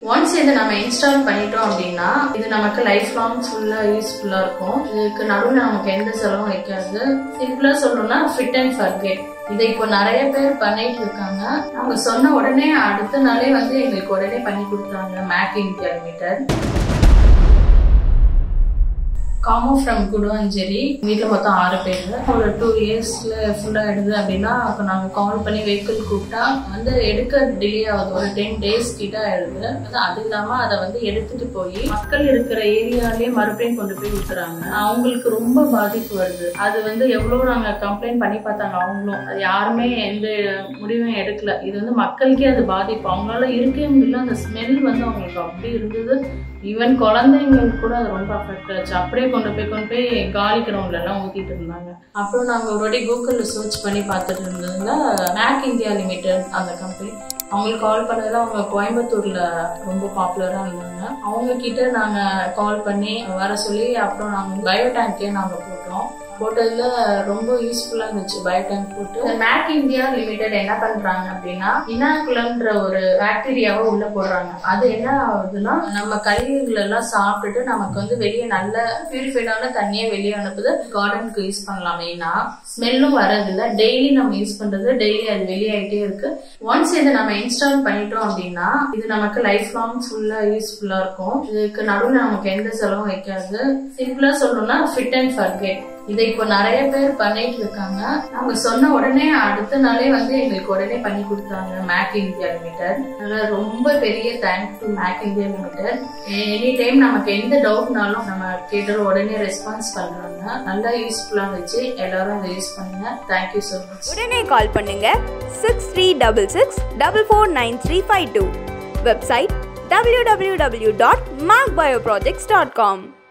once இதை நம்ம install பண்ணிட்டோம் அப்படின்னா இது நமக்கு லைஃப் லாங் ஃபுல்லா யூஸ்ஃபுல்லா இருக்கும் இதுக்கு நடுவில் நமக்கு எந்த செலவும் வைக்காது சிம்பிளா சொல்லணும்னா ஃபிட் அண்ட் ஃபர்கெட் இதை இப்போ நிறைய பேர் பண்ணிட்டு இருக்காங்க அவங்க சொன்ன உடனே அடுத்த நாளே வந்து எங்களுக்கு உடனே பண்ணி கொடுத்தாங்க மேக் இந்தியா லிமிடெட் காமோ ஃப்ரம் குடுவஞ்சேரி வீட்டில் மொத்தம் ஆறு பேர் ஒரு டூ இயர்ஸ்ல ஃபுல்லா எடுது அப்படின்னா அப்போ நாங்கள் கால் பண்ணி வெஹிக்கிள் கூப்பிட்டா வந்து எடுக்க டிலே ஆகுது ஒரு டென் டேஸ் கிட்ட ஆயிடுது அது அது இல்லாம அதை வந்து எடுத்துட்டு போய் மக்கள் இருக்கிற ஏரியாலே மறுபடியும் கொண்டு போய் விட்டுறாங்க அவங்களுக்கு ரொம்ப பாதிப்பு வருது அது வந்து எவ்வளவு நாங்க கம்ப்ளைண்ட் பண்ணி பார்த்தாங்க அவங்களும் அது யாருமே எந்த முடிவும் எடுக்கல இது வந்து மக்களுக்கே அது பாதிப்பு அவங்களால இருக்கவே முடியல அந்த ஸ்மெல் வந்து அவங்களுக்கு அப்படி இருந்தது ஈவன் குழந்தைங்களுக்கு கூட அது ரொம்ப அஃபெக்ட் ஆச்சு அப்படியே கொண்டு போய் கொண்டு போய் காலி கிரவுண்ட்ல எல்லாம் ஊத்திட்டு இருந்தாங்க அப்புறம் நாங்க ஒரு வாட்டி கூகுள்ல சர்ச் பண்ணி பார்த்துட்டு இருந்ததுல மேக் இந்தியா லிமிடெட் அந்த கம்பெனி அவங்களுக்கு கால் பண்ணதுல அவங்க கோயம்புத்தூர்ல ரொம்ப பாப்புலரா இருந்தாங்க அவங்க கிட்ட நாங்க கால் பண்ணி வர சொல்லி அப்புறம் நாங்க பயோ டேங்கே நாங்க போட்டோம் போட்டதுல ரொம்ப யூஸ்ஃபுல்லா இருந்துச்சு பயோடேங்க் போட்டு மேக் இந்தியா லிமிடெட் என்ன பண்றாங்க அப்படின்னா இனாகுலம்ன்ற ஒரு பாக்டீரியாவை உள்ள போடுறாங்க அது என்ன ஆகுதுன்னா நம்ம கழிவுகள் எல்லாம் சாப்பிட்டுட்டு நமக்கு வந்து வெளியே நல்ல பியூரிஃபைடான தண்ணியை வெளியே அனுப்புது கார்டனுக்கு யூஸ் பண்ணலாம் மெயினா ஸ்மெல்லும் வரதில்ல டெய்லி நம்ம யூஸ் பண்றது டெய்லி அது வெளியாயிட்டே இருக்கு ஒன்ஸ் இதை நம்ம இன்ஸ்டால் பண்ணிட்டோம் அப்படின்னா இது நமக்கு லைஃப் லாங் ஃபுல்லா யூஸ்ஃபுல்லா இருக்கும் இதுக்கு நடுவில் நமக்கு எந்த செலவும் வைக்காது சிம்பிளா சொல்லணும்னா ஃபிட் அண்ட் ஃபர்கெட் இதை இப்போ நிறைய பேர் பண்ணிட்டு இருக்காங்க அவங்க சொன்ன உடனே அடுத்த நாளே வந்து எங்களுக்கு உடனே பண்ணி கொடுத்தாங்க மேக் இந்தியா லிமிடெட் அதனால ரொம்ப பெரிய thanks to make India limited any time நமக்கு எந்த டவுட்னாலும் நம்ம கேட்டது உடனே ரெஸ்பான்ஸ் பண்றாங்க நல்லா யூஸ்ஃபுல்லா இருந்துச்சு எல்லாரும் அதை யூஸ் பண்ணுங்க தேங்க்யூ ஸோ மச் உடனே கால் பண்ணுங்க six three double six double four nine three five two website www.markbioprojects.com